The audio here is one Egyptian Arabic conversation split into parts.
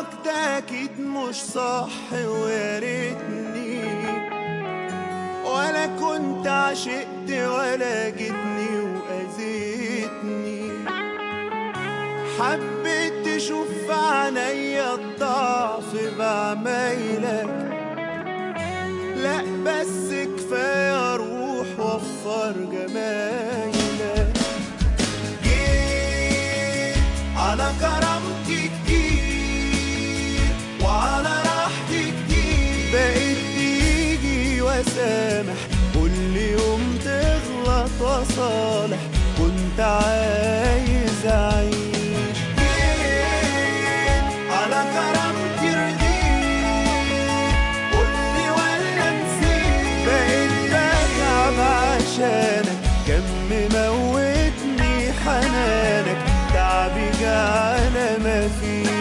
وراك ده اكيد مش صح ويا ريتني ولا كنت عشقت ولا جيتني واذيتني حبيت تشوف في عينيا الضعف بعمايلك لا بس كفايه روح وفر جمايلك جيت على كرامتي كتير وعلى راحتي كتير بقيت تيجي واسامح كل يوم تغلط وصالح كنت عايز اعيش جيت على كرامتي رضيت قولي ولا نسيت بقيت بتعب عشانك كم موتني حنانك تعبي جعل مفيش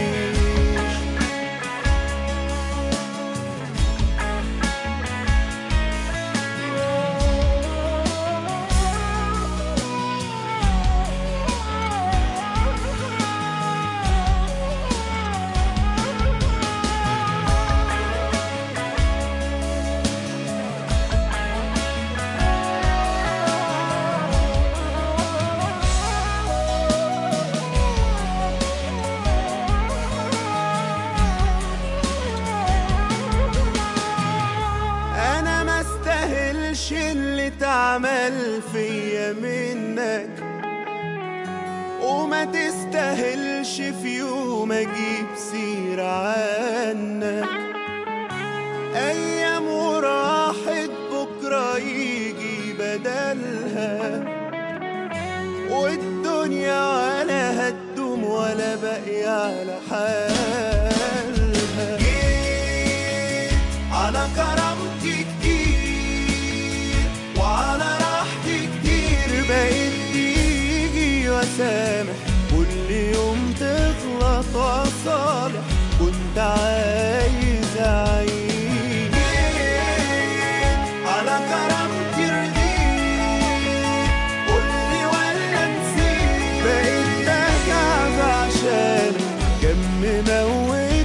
انا ما استاهلش اللي اتعمل فيا منك وما تستاهلش في يوم اجيب سيرة عنك ايام وراحت بكرة يجي بدلها والدنيا ولا هتدوم ولا باقي على حالها جيت على كرامتي كتير وعلى راحتي كتير بقيت تيجي واسامح كل يوم تغلط وصالح كنت عايز اعيش جيت على كرامتي رضيت قولي ولا نسيت بقيت بتعب عشانك كم موت